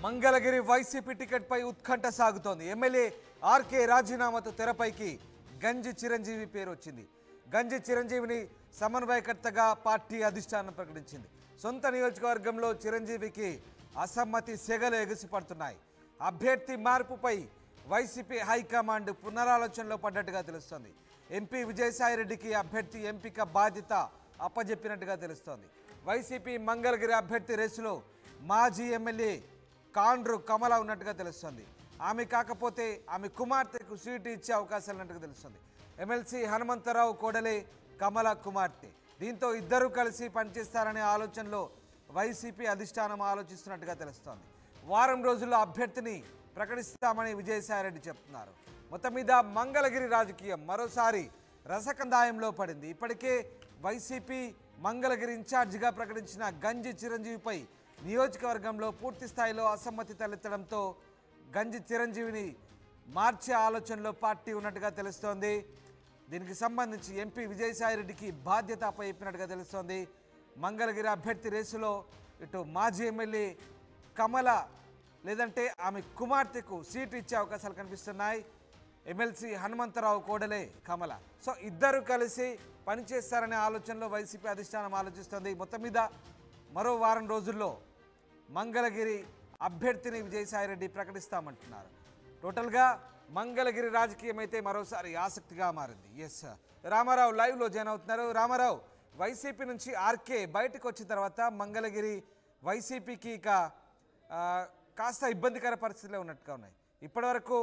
Mangalagiri YCP టికెట్పై ఉత్కంఠ సాగుతోంది MLA RK రాజీనామాతో తెరపైకి గంజి చిరంజీవి పేరు వచ్చింది గంజి చిరంజీవిని సమన్వయకర్తగా పార్టీ అధిష్టానం ప్రకటించింది సొంత నియోజకవర్గంలో చిరంజీవికి అసమ్మతి సెగలు ఎగిసిపడుతున్నాయి అభ్యర్థి మార్పుపై వైసీపీ హైకమాండ్ పునరాలోచనలో పడ్డట్టుగా తెలుస్తోంది ఎంపీ విజయసాయిరెడ్డికి అభ్యర్థి ఎంపిక బాధ్యత అప్పజెప్పినట్టుగా తెలుస్తోంది వైసీపీ మంగళగిరి అభ్యర్థి రేసులో మాజీ ఎమ్మెల్యే కాండ్రు కమల ఉన్నట్టుగా తెలుస్తోంది ఆమె కాకపోతే ఆమె కుమార్తెకు సీటు ఇచ్చే అవకాశాలు ఉన్నట్టుగా తెలుస్తుంది ఎమ్మెల్సీ హనుమంతరావు కోడలే కమల కుమార్తె దీంతో ఇద్దరు కలిసి పనిచేస్తారనే ఆలోచనలో వైసీపీ అధిష్టానం ఆలోచిస్తున్నట్టుగా తెలుస్తోంది వారం రోజుల్లో అభ్యర్థిని ప్రకటిస్తామని విజయసాయిరెడ్డి చెప్తున్నారు మొత్తం మీద మంగళగిరి రాజకీయం మరోసారి రసకందాయంలో పడింది ఇప్పటికే వైసీపీ మంగళగిరి ఇన్ఛార్జిగా ప్రకటించిన గంజి చిరంజీవిపై నియోజకవర్గంలో పూర్తి స్థాయిలో అసమ్మతి తలెత్తడంతో గంజి చిరంజీవిని మార్చే ఆలోచనలో పార్టీ ఉన్నట్టుగా తెలుస్తోంది దీనికి సంబంధించి ఎంపీ విజయసాయిరెడ్డికి బాధ్యత అప్పచెప్పినట్టుగా తెలుస్తోంది మంగళగిరి అభ్యర్థి రేసులో ఇటు మాజీ ఎమ్మెల్యే కమల లేదంటే ఆమె కుమార్తెకు సీటు ఇచ్చే అవకాశాలు కనిపిస్తున్నాయి ఎమ్మెల్సీ హనుమంతరావు కోడలే కమల సో ఇద్దరు కలిసి పనిచేస్తారనే ఆలోచనలో వైసీపీ అధిష్టానం ఆలోచిస్తుంది మొత్తం మీద మరో వారం రోజుల్లో మంగళగిరి అభ్యర్థిని విజయసాయిరెడ్డి ప్రకటిస్తామంటున్నారు టోటల్గా మంగళగిరి రాజకీయం అయితే మరోసారి ఆసక్తిగా మారింది ఎస్ రామారావు లైవ్లో జాయిన్ అవుతున్నారు రామారావు వైసీపీ నుంచి ఆర్కే బయటకు వచ్చిన తర్వాత మంగళగిరి వైసీపీకి ఇక ఆ, కాస్త ఇబ్బందికర పరిస్థితులే ఉన్నట్టుగా ఉన్నాయి ఇప్పటివరకు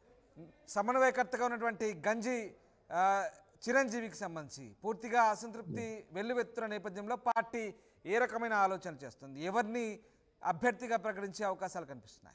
సమన్వయకర్తగా ఉన్నటువంటి గంజి ఆ, చిరంజీవికి సంబంధించి పూర్తిగా అసంతృప్తి వెల్లువెత్తున్న నేపథ్యంలో పార్టీ ఏ రకమైన ఆలోచన చేస్తుంది ఎవరిని అభ్యర్థిగా ప్రకటించే అవకాశాలు కనిపిస్తున్నాయి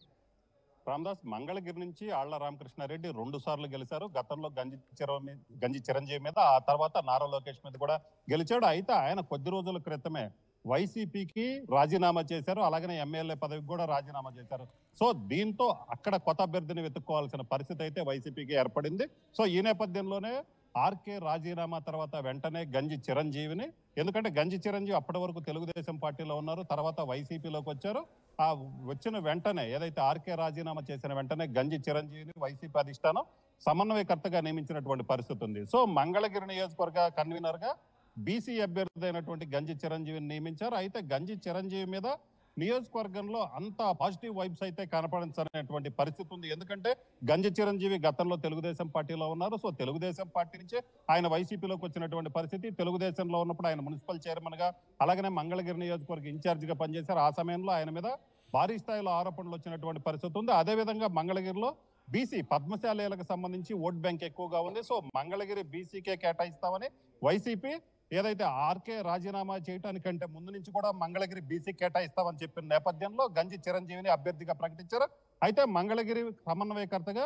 రామదాస్ మంగళగిరి నుంచి ఆళ్ల రామకృష్ణారెడ్డి రెండు సార్లు గెలిచారు గతంలో గంజి చిర గంజి చిరంజీవి మీద ఆ తర్వాత నారా లోకేష్ మీద కూడా గెలిచాడు అయితే ఆయన కొద్ది రోజుల క్రితమే వైసీపీకి రాజీనామా చేశారు అలాగనే ఎమ్మెల్యే పదవికి కూడా రాజీనామా చేశారు సో దీంతో అక్కడ కొత్త అభ్యర్థిని వెతుక్కోవాల్సిన పరిస్థితి అయితే వైసీపీకి ఏర్పడింది సో ఈ నేపథ్యంలోనే ఆర్కే రాజీనామా తర్వాత వెంటనే గంజి చిరంజీవిని ఎందుకంటే గంజి చిరంజీవి అప్పటి వరకు తెలుగుదేశం పార్టీలో ఉన్నారు తర్వాత వైసీపీలోకి వచ్చారు ఆ వచ్చిన వెంటనే ఏదైతే ఆర్కే రాజీనామా చేసిన వెంటనే గంజి చిరంజీవిని వైసీపీ అధిష్టానం సమన్వయకర్తగా నియమించినటువంటి పరిస్థితి ఉంది సో మంగళగిరి నియోజకవర్గ కన్వీనర్ గా బీసీ అభ్యర్థి అయినటువంటి గంజి చిరంజీవిని నియమించారు అయితే గంజి చిరంజీవి మీద నియోజకవర్గంలో అంత పాజిటివ్ వైబ్స్ అయితే కనపడించనేటువంటి పరిస్థితి ఉంది ఎందుకంటే గంజి చిరంజీవి గతంలో తెలుగుదేశం పార్టీలో ఉన్నారు సో తెలుగుదేశం పార్టీ నుంచే ఆయన వైసీపీలోకి వచ్చినటువంటి పరిస్థితి తెలుగుదేశంలో ఉన్నప్పుడు ఆయన మున్సిపల్ చైర్మన్ గా అలాగనే మంగళగిరి నియోజకవర్గ ఇన్ఛార్జ్ గా పనిచేశారు ఆ సమయంలో ఆయన మీద భారీ స్థాయిలో ఆరోపణలు వచ్చినటువంటి పరిస్థితి ఉంది అదేవిధంగా మంగళగిరిలో బీసీ పద్మశాలీలకు సంబంధించి ఓట్ బ్యాంక్ ఎక్కువగా ఉంది సో మంగళగిరి బీసీకే కేటాయిస్తామని వైసీపీ ఏదైతే ఆర్కే రాజీనామా చేయటానికంటే ముందు నుంచి కూడా మంగళగిరి బీసీ కేటాయిస్తామని చెప్పిన నేపథ్యంలో గంజి చిరంజీవిని అభ్యర్థిగా ప్రకటించారు అయితే మంగళగిరి సమన్వయకర్తగా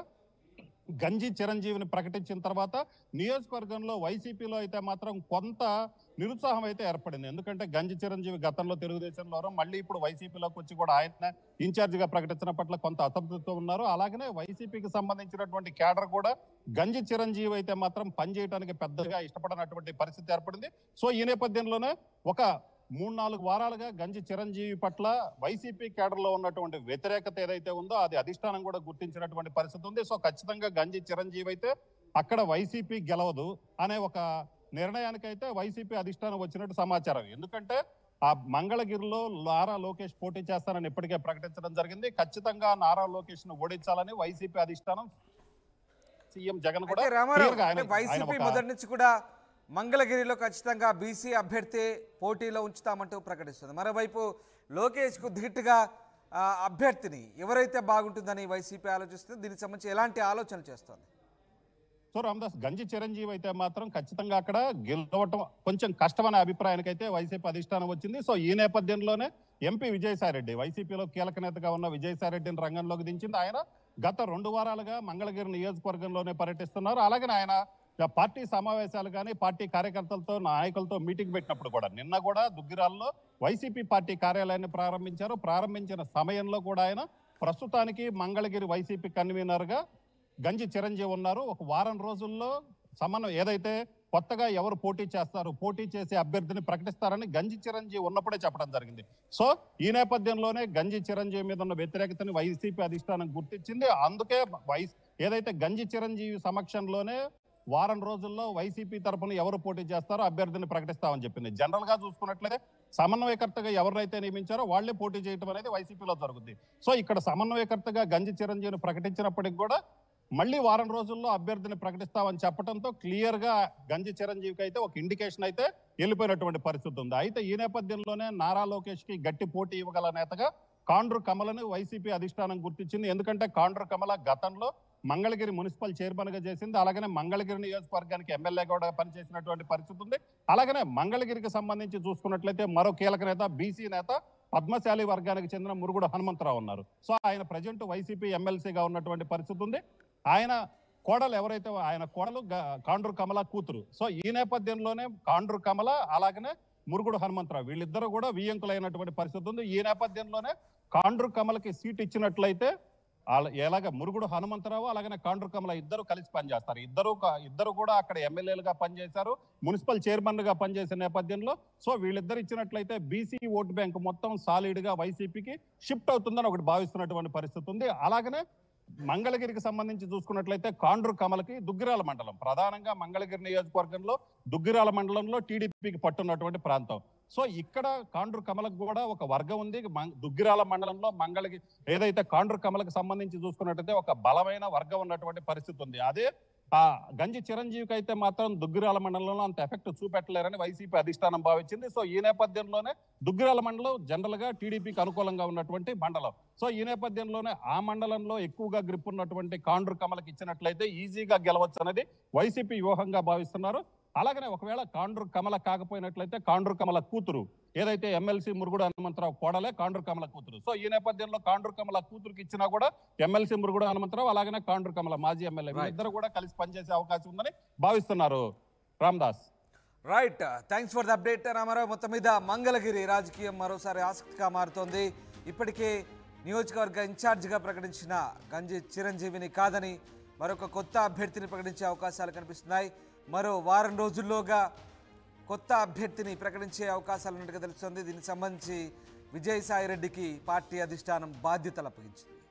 గంజి చిరంజీవిని ప్రకటించిన తర్వాత నియోజకవర్గంలో వైసీపీలో అయితే మాత్రం కొంత నిరుత్సాహం అయితే ఏర్పడింది ఎందుకంటే గంజి చిరంజీవి గతంలో తెలుగుదేశంలో ఉన్నారు. మళ్ళీ ఇప్పుడు వైసీపీలోకి వచ్చి కూడా ఆయన ఇన్ఛార్జ్ గా ప్రకటించిన పట్ల కొంత అసంతృప్తితో ఉన్నారు అలాగనే వైసీపీకి సంబంధించినటువంటి క్యాడర్ కూడా గంజి చిరంజీవి అయితే మాత్రం పనిచేయడానికి పెద్దగా ఇష్టపడనటువంటి పరిస్థితి ఏర్పడింది సో ఈ నేపథ్యంలోనే ఒక మూడు నాలుగు వారాలుగా గంజి చిరంజీవి పట్ల వైసీపీ కేడర్ లో ఉన్నటువంటి వ్యతిరేకత ఏదైతే ఉందో అది అధిష్టానం కూడా గుర్తించినటువంటి పరిస్థితి ఉంది సో ఖచ్చితంగా గంజి చిరంజీవి అయితే అక్కడ వైసీపీ గెలవదు అనే ఒక నిర్ణయానికైతే వైసీపీ అధిష్టానం వచ్చినట్టు సమాచారం ఎందుకంటే ఆ మంగళగిరిలో నారా లోకేష్ పోటీ చేస్తానని ఇప్పటికే ప్రకటించడం జరిగింది ఖచ్చితంగా నారా లోకేష్ ను ఓడించాలని వైసీపీ అధిష్టానం సీఎం జగన్ కూడా అయితే రామారావు clear గా ఆయన- అంటే వైసీపీ ఆయన ఒక- మొదటి నుంచి కూడా మంగళగిరిలో ఖచ్చితంగా బీసీ అభ్యర్థి పోటీలో ఉంచుతామంటూ ప్రకటిస్తుంది మరోవైపు లోకేష్కు ధీటుగా ఆ, అభ్యర్థిని ఎవరైతే బాగుంటుందని వైసీపీ ఆలోచిస్తుంది దీనికి సంబంధించి ఎలాంటి ఆలోచనలు చేస్తుంది సో రామదాస్ గంజి చిరంజీవి అయితే మాత్రం ఖచ్చితంగా అక్కడ గెలవటం కొంచెం కష్టమనే అభిప్రాయానికి అయితే వైసీపీ అధిష్టానం వచ్చింది సో ఈ నేపథ్యంలోనే ఎంపీ విజయసాయిరెడ్డి వైసీపీలో కీలక నేతగా ఉన్న విజయసాయిరెడ్డిని రంగంలోకి దించింది ఆయన గత రెండు వారాలుగా మంగళగిరి నియోజకవర్గంలోనే పర్యటిస్తున్నారు అలాగనే ఆయన ఆ పార్టీ సమావేశాలు కానీ పార్టీ కార్యకర్తలతో నాయకులతో మీటింగ్ పెట్టినప్పుడు కూడా నిన్న కూడా దుగ్గిరాల్లో వైసీపీ పార్టీ కార్యాలయాన్ని ప్రారంభించారు ప్రారంభించిన సమయంలో కూడా ఆయన ప్రస్తుతానికి మంగళగిరి వైసీపీ కన్వీనర్ గా గంజి చిరంజీవి ఉన్నారు ఒక వారం రోజుల్లో సమన్వయం ఏదైతే కొత్తగా ఎవరు పోటీ చేస్తారు పోటీ చేసే అభ్యర్థిని ప్రకటిస్తారని గంజి చిరంజీవి ఉన్నప్పుడే చెప్పడం జరిగింది సో ఈ నేపథ్యంలోనే గంజి చిరంజీవి మీద ఉన్న వ్యతిరేకతని వైసీపీ అధిష్టానం గుర్తించింది అందుకే వైస్ ఏదైతే గంజి చిరంజీవి సమక్షంలోనే వారం రోజుల్లో వైసీపీ తరపున ఎవరు పోటీ చేస్తారో అభ్యర్థిని ప్రకటిస్తామని చెప్పింది జనరల్ గా చూసుకున్నట్లయితే సమన్వయకర్తగా ఎవరైతే నియమించారో వాళ్లే పోటీ చేయడం అనేది వైసీపీలో జరుగుతుంది సో ఇక్కడ సమన్వయకర్తగా గంజి చిరంజీవిని ప్రకటించినప్పటికి కూడా మళ్ళీ వారం రోజుల్లో అభ్యర్థిని ప్రకటిస్తామని చెప్పడంతో క్లియర్ గా గంజి చిరంజీవికి అయితే ఒక ఇండికేషన్ అయితే వెళ్ళిపోయినటువంటి పరిస్థితి ఉంది అయితే ఈ నేపథ్యంలోనే నారా లోకేష్ కి గట్టి పోటీ ఇవ్వగల నేతగా కాండ్రు కమలను వైసీపీ అధిష్టానం గుర్తించింది ఎందుకంటే కాండ్రు కమల గతంలో మంగళగిరి మున్సిపల్ చైర్మన్ గా చేసింది అలాగనే మంగళగిరి నియోజకవర్గానికి ఎమ్మెల్యే కూడా పనిచేసినటువంటి పరిస్థితి ఉంది అలాగనే మంగళగిరికి సంబంధించి చూసుకున్నట్లయితే మరో కీలక నేత బీసీ నేత పద్మశాలి వర్గానికి చెందిన మురుగుడు హనుమంతరావు ఉన్నారు సో ఆయన ప్రజెంట్ వైసీపీ ఎమ్మెల్సీగా ఉన్నటువంటి పరిస్థితి ఉంది ఆయన కోడలు ఎవరైతే ఆయన కోడలు గ- కాండ్రు కమల కూతురు సో ఈ నేపథ్యంలోనే కాండ్రు కమల అలాగనే మురుగుడు హనుమంతరావు వీళ్ళిద్దరూ కూడా వియ్యంకులైనటువంటి పరిస్థితి ఉంది ఈ నేపథ్యంలోనే కాండ్రు కమలకి సీట్ ఇచ్చినట్లయితే వాళ్ళ- ఎలాగ మురుగుడు హనుమంతరావు అలాగనే కాండ్రు కమల ఇద్దరు కలిసి పనిచేస్తారు ఇద్దరు క- ఇద్దరు కూడా అక్కడ ఎమ్మెల్యేలుగా పనిచేశారు మున్సిపల్ చైర్మన్ గా పనిచేసే నేపథ్యంలో సో వీళ్ళిద్దరు ఇచ్చినట్లయితే బీసీ ఓటు బ్యాంక్ మొత్తం సాలిడ్ గా వైసీపీకి షిఫ్ట్ అవుతుందని ఒకటి భావిస్తున్నటువంటి పరిస్థితి ఉంది అలాగనే మంగళగిరికి సంబంధించి చూసుకున్నట్లయితే కాండ్రు కమలకి దుగ్గిరాల మండలం ప్రధానంగా మంగళగిరి నియోజకవర్గంలో దుగ్గిరాల మండలంలో టీడీపీకి పట్టున్నటువంటి ప్రాంతం సో ఇక్కడ కాండ్రు కమలకు కూడా ఒక వర్గం ఉంది మం- దుగ్గిరాల మండలంలో మంగళగి ఏదైతే కాండ్రు కమలకు సంబంధించి చూసుకున్నట్టయితే ఒక బలమైన వర్గం ఉన్నటువంటి పరిస్థితి ఉంది అదే ఆ గంజి చిరంజీవికి అయితే మాత్రం దుగ్గిరాల మండలంలో అంత ఎఫెక్ట్ చూపెట్టలేరని వైసీపీ అధిష్టానం భావించింది సో ఈ నేపథ్యంలోనే దుగ్గిరాల మండలం జనరల్ గా టీడీపీకి అనుకూలంగా ఉన్నటువంటి మండలం సో ఈ నేపథ్యంలోనే ఆ మండలంలో ఎక్కువగా గ్రిప్ ఉన్నటువంటి కాండ్రు కమలకి ఇచ్చినట్లయితే ఈజీగా గెలవచ్చు అనేది వైసీపీ వ్యూహంగా భావిస్తున్నారు అలాగనే ఒకవేళ కాండ్రు కమల కాకపోయినట్లయితే కాండ్రు కమల కూతురు ఏదైతే ఎమ్మెల్సీ మురుగుడు హనుమంతరావు కోడలే కాండ్రు కమల కూతురు సో ఈ నేపథ్యంలో కాండ్రు కమల కూతురుకి ఇచ్చినా కూడా ఎమ్మెల్సీ మురుగుడు హనుమంతరావు అలాగనే కాండ్రు కమల మాజీ ఎమ్మెల్యే Right. వీళ్ళిద్దరు కూడా కలిసి పనిచేసే అవకాశం ఉందని భావిస్తున్నారు Ramdas right thanks for the update Rama Rao మొత్తం మీద మంగళగిరి రాజకీయం మరోసారి ఆసక్తిగా మారుతోంది ఇప్పటికే నియోజకవర్గ ఇన్ఛార్జిగా ప్రకటించిన గంజి చిరంజీవిని కాదని మరొక కొత్త అభ్యర్థిని ప్రకటించే అవకాశాలు కనిపిస్తున్నాయి మరో వారం రోజుల్లోగా కొత్త అభ్యర్థిని ప్రకటించే అవకాశాలు ఉన్నట్టుగా తెలుస్తోంది దీనికి సంబంధించి విజయసాయి రెడ్డికి పార్టీ అధిష్టానం బాధ్యతలు అప్పగించింది